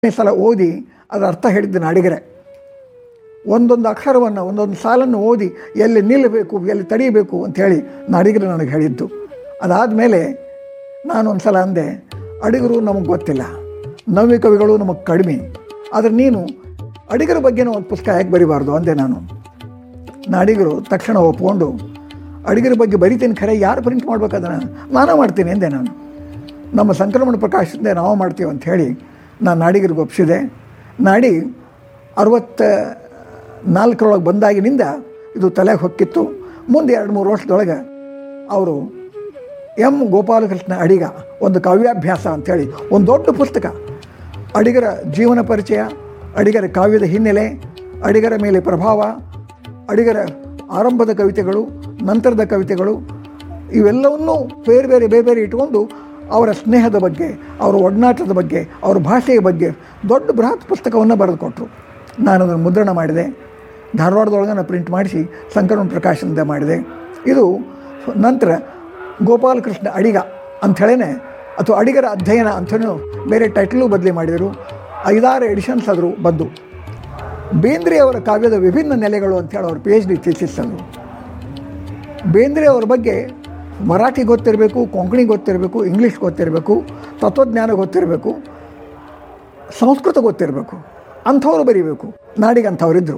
ಸಲ ಓದಿ ಅದರ ಅರ್ಥ ಹೇಳಿದ್ದೆ ನಾಡಿಗರೆ ಒಂದೊಂದು ಅಕ್ಷರವನ್ನು ಒಂದೊಂದು ಸಾಲನ್ನು ಓದಿ ಎಲ್ಲಿ ನಿಲ್ಲಬೇಕು ಎಲ್ಲಿ ತಡೀಬೇಕು ಅಂಥೇಳಿ ನಾಡಿಗರು ನನಗೆ ಹೇಳಿದ್ದು ಅದಾದಮೇಲೆ ನಾನೊಂದು ಸಲ ಅಂದೆ ಅಡಿಗರು ನಮಗೆ ಗೊತ್ತಿಲ್ಲ ನವ್ಯ ಕವಿಗಳು ನಮಗೆ ಕಡಿಮೆ ಆದರೆ ನೀನು ಅಡಿಗರ ಬಗ್ಗೆನೂ ಒಂದು ಪುಸ್ತಕ ಯಾಕೆ ಬರಿಬಾರ್ದು ಅಂದೆ ನಾನು ನಾಡಿಗರು ತಕ್ಷಣ ಒಪ್ಕೊಂಡು ಅಡಿಗರ ಬಗ್ಗೆ ಬರಿತೀನಿ ಖರೆ ಯಾರು ಪ್ರಿಂಟ್ ಮಾಡ್ಬೇಕು ಅದನ್ನು ನಾನೇ ಮಾಡ್ತೀನಿ ಎಂದೆ ನಾನು ನಮ್ಮ ಸಂಕ್ರಮಣ ಪ್ರಕಾಶದಿಂದ ನಾವು ಮಾಡ್ತೀವಿ ಅಂತ ಹೇಳಿ ನಾನು ನಾಡಿಗರಿಗೆ ಒಪ್ಪಿಸಿದೆ ನಾಡಿ ಅರವತ್ತ ನಾಲ್ಕರೊಳಗೆ ಬಂದಾಗಿನಿಂದ ಇದು ತಲೆಗೆ ಹೊಕ್ಕಿತ್ತು ಮುಂದೆ ಎರಡು ಮೂರು ವರ್ಷದೊಳಗೆ ಅವರು ಎಂ ಗೋಪಾಲಕೃಷ್ಣ ಅಡಿಗ ಒಂದು ಕಾವ್ಯಾಭ್ಯಾಸ ಅಂಥೇಳಿ ಒಂದು ದೊಡ್ಡ ಪುಸ್ತಕ ಅಡಿಗರ ಜೀವನ ಪರಿಚಯ ಅಡಿಗರ ಕಾವ್ಯದ ಹಿನ್ನೆಲೆ ಅಡಿಗರ ಮೇಲೆ ಪ್ರಭಾವ ಅಡಿಗರ ಆರಂಭದ ಕವಿತೆಗಳು ನಂತರದ ಕವಿತೆಗಳು ಇವೆಲ್ಲವನ್ನೂ ಬೇರೆ ಬೇರೆ ಬೇರೆ ಬೇರೆ ಇಟ್ಕೊಂಡು ಅವರ ಸ್ನೇಹದ ಬಗ್ಗೆ ಅವರ ಒಡನಾಟದ ಬಗ್ಗೆ ಅವರ ಭಾಷೆಯ ಬಗ್ಗೆ ದೊಡ್ಡ ಬೃಹತ್ ಪುಸ್ತಕವನ್ನು ಬರೆದು ಕೊಟ್ಟರು ನಾನು ಅದನ್ನು ಮುದ್ರಣ ಮಾಡಿದೆ ಧಾರವಾಡದೊಳಗೆ ನಾನು ಪ್ರಿಂಟ್ ಮಾಡಿಸಿ ಸಂಕರಣ ಪ್ರಕಾಶನದ ಮಾಡಿದೆ ಇದು ನಂತರ ಗೋಪಾಲಕೃಷ್ಣ ಅಡಿಗ ಅಂಥೇಳೇ ಅಥವಾ ಅಡಿಗರ ಅಧ್ಯಯನ ಅಂಥೇಳಿ ಬೇರೆ ಟೈಟಲು ಬದಲಿ ಮಾಡಿದರು ಐದಾರು ಎಡಿಷನ್ಸ್ ಆದರೂ ಬಂದು ಬೇಂದ್ರೆ ಅವರ ಕಾವ್ಯದ ವಿಭಿನ್ನ ನೆಲೆಗಳು ಅಂತೇಳಿ ಅವ್ರ ಪಿ ಎಚ್ ಡಿ ಥೀಸಿಸ್ ಅದು ಬೇಂದ್ರೆ ಅವ್ರ ಬಗ್ಗೆ ಮರಾಠಿ ಗೊತ್ತಿರಬೇಕು ಕೊಂಕಣಿ ಗೊತ್ತಿರಬೇಕು ಇಂಗ್ಲೀಷ್ ಗೊತ್ತಿರಬೇಕು ತತ್ವಜ್ಞಾನ ಗೊತ್ತಿರಬೇಕು ಸಂಸ್ಕೃತ ಗೊತ್ತಿರಬೇಕು ಅಂಥವ್ರು ಬರೀಬೇಕು ನಾಡಿಗೆ ಅಂಥವರಿದ್ದರು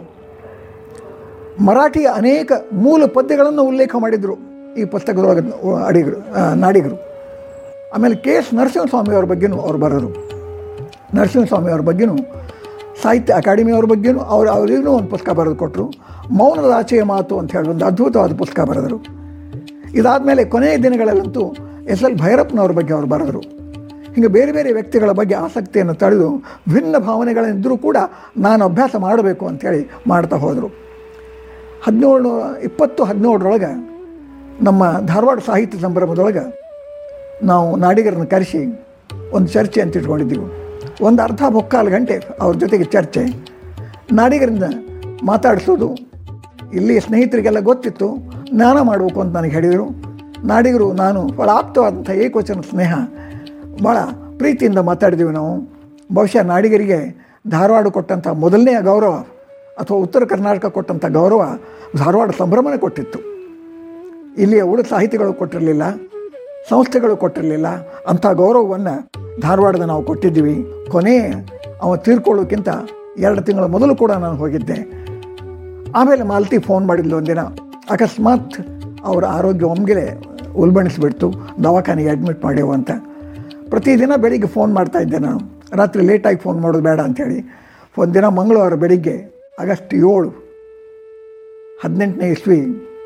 ಮರಾಠಿಯ ಅನೇಕ ಮೂಲ ಪದ್ಯಗಳನ್ನು ಉಲ್ಲೇಖ ಮಾಡಿದರು ಈ ಪುಸ್ತಕದೊಳಗೆ ಅಡಿಗರು ನಾಡಿಗರು ಆಮೇಲೆ ಕೆ ಎಸ್ ನರಸಿಂಹಸ್ವಾಮಿಯವ್ರ ಬಗ್ಗೆನೂ ಅವ್ರು ಬರೋರು ನರಸಿಂಹಸ್ವಾಮಿಯವ್ರ ಬಗ್ಗೆನೂ ಸಾಹಿತ್ಯ ಅಕಾಡೆಮಿಯವ್ರ ಬಗ್ಗೆನೂ ಅವ್ರು ಅವರಿಗೂ ಒಂದು ಪುಸ್ತಕ ಬರೆದು ಕೊಟ್ಟರು ಮೌನದ ಆಚೆಯ ಮಾತು ಅಂತ ಹೇಳಿ ಒಂದು ಅದ್ಭುತವಾದ ಪುಸ್ತಕ ಬರೆದರು ಇದಾದಮೇಲೆ ಕೊನೆಯ ದಿನಗಳಲ್ಲಂತೂ ಎಸ್ ಎಲ್ ಭೈರಪ್ಪನವ್ರ ಬಗ್ಗೆ ಅವರು ಬರೆದರು ಹೀಗೆ ಬೇರೆ ಬೇರೆ ವ್ಯಕ್ತಿಗಳ ಬಗ್ಗೆ ಆಸಕ್ತಿಯನ್ನು ತಳೆದು ಭಿನ್ನ ಭಾವನೆಗಳಿದ್ದರೂ ಕೂಡ ನಾನು ಅಭ್ಯಾಸ ಮಾಡಬೇಕು ಅಂಥೇಳಿ ಮಾಡ್ತಾ ಹೋದರು ಹದಿನೇಳು ಇಪ್ಪತ್ತು ಹದಿನೇಳರೊಳಗೆ ನಮ್ಮ ಧಾರವಾಡ ಸಾಹಿತ್ಯ ಸಂಭ್ರಮದೊಳಗೆ ನಾವು ನಾಡಿಗರನ್ನು ಕರೆಸಿ ಒಂದು ಚರ್ಚೆ ಅಂತ ಇಟ್ಕೊಂಡಿದ್ದೀವಿ ಒಂದು ಅರ್ಧ ಮುಕ್ಕಾಲು ಗಂಟೆ ಅವ್ರ ಜೊತೆಗೆ ಚರ್ಚೆ ನಾಡಿಗರಿಂದ ಮಾತಾಡಿಸೋದು ಇಲ್ಲಿ ಸ್ನೇಹಿತರಿಗೆಲ್ಲ ಗೊತ್ತಿತ್ತು ಜ್ಞಾನ ಮಾಡಬೇಕು ಅಂತ ನನಗೆ ಹೇಳಿದರು ನಾಡಿಗರು ನಾನು ಭಾಳ ಆಪ್ತವಾದಂಥ ಏಕವಚನ ಸ್ನೇಹ ಭಾಳ ಪ್ರೀತಿಯಿಂದ ಮಾತಾಡಿದ್ದೀವಿ ನಾವು ಬಹುಶಃ ನಾಡಿಗರಿಗೆ ಧಾರವಾಡ ಕೊಟ್ಟಂಥ ಮೊದಲನೆಯ ಗೌರವ ಅಥವಾ ಉತ್ತರ ಕರ್ನಾಟಕ ಕೊಟ್ಟಂಥ ಗೌರವ ಧಾರವಾಡ ಸಂಭ್ರಮನೇ ಕೊಟ್ಟಿತ್ತು ಇಲ್ಲಿಯ ಉಳಿದ ಸಾಹಿತಿಗಳು ಕೊಟ್ಟಿರಲಿಲ್ಲ ಸಂಸ್ಥೆಗಳು ಕೊಟ್ಟಿರಲಿಲ್ಲ ಅಂಥ ಗೌರವವನ್ನು ಧಾರವಾಡದ ನಾವು ಕೊಟ್ಟಿದ್ದೀವಿ ಕೊನೆ ಅವ ತೀರ್ಕೊಳ್ಳೋಕ್ಕಿಂತ ಎರಡು ತಿಂಗಳ ಮೊದಲು ಕೂಡ ನಾನು ಹೋಗಿದ್ದೆ ಆಮೇಲೆ ಮಾಲತಿ ಫೋನ್ ಮಾಡಿದ್ಲು ಒಂದಿನ ಅಕಸ್ಮಾತ್ ಅವರ ಆರೋಗ್ಯ ಒಮ್ಮೆಲೆ ಉಲ್ಬಣಿಸ್ಬಿಡ್ತು ದವಾಖಾನೆಗೆ ಅಡ್ಮಿಟ್ ಮಾಡ್ಯವು ಅಂತ ಪ್ರತಿದಿನ ಬೆಳಿಗ್ಗೆ ಫೋನ್ ಮಾಡ್ತಾಯಿದ್ದೆ ನಾನು ರಾತ್ರಿ ಲೇಟಾಗಿ ಫೋನ್ ಮಾಡೋದು ಬೇಡ ಅಂಥೇಳಿ ಒಂದಿನ ಮಂಗಳವಾರ ಬೆಳಿಗ್ಗೆ ಆಗಸ್ಟ್ ಏಳು ಹದಿನೆಂಟನೇ ಇಸ್ವಿ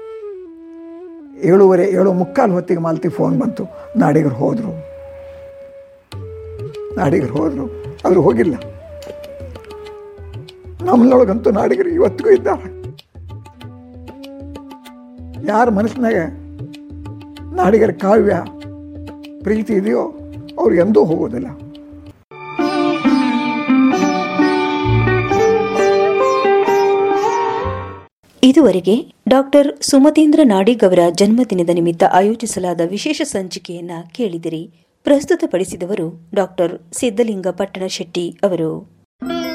ಏಳುವರೆ ಏಳು ಮುಕ್ಕಾಲು ಹೊತ್ತಿಗೆ ಮಾಲ್ತಿ ಫೋನ್ ಬಂತು ನಾಡಿಗರು ಹೋದರು ನಾಡಿಗರು ಹೋದರು ಅವರು ಹೋಗಿಲ್ಲ ನಮ್ಮನೊಳಗಂತೂ ನಾಡಿಗರು ಇವತ್ತಿಗೂ ಇದ್ದಾರೆ ಯಾರ ಮನಸ್ಸಿನಾಗ ನಾಡಿಗರ ಕಾವ್ಯ ಪ್ರೀತಿ ಇದೆಯೋ ಅವ್ರು ಎಂದೂ ಹೋಗೋದಿಲ್ಲ ಇದುವರೆಗೆ ಡಾಕ್ಟರ್ ಸುಮತೇಂದ್ರ ನಾಡಿಗ್ ಅವರ ಜನ್ಮದಿನದ ನಿಮಿತ್ತ ಆಯೋಜಿಸಲಾದ ವಿಶೇಷ ಸಂಚಿಕೆಯನ್ನ ಕೇಳಿದಿರಿ ಪ್ರಸ್ತುತಪಡಿಸಿದವರು ಡಾಕ್ಟರ್ ಸಿದ್ದಲಿಂಗ ಪಟ್ಟಣ ಶೆಟ್ಟಿ ಅವರು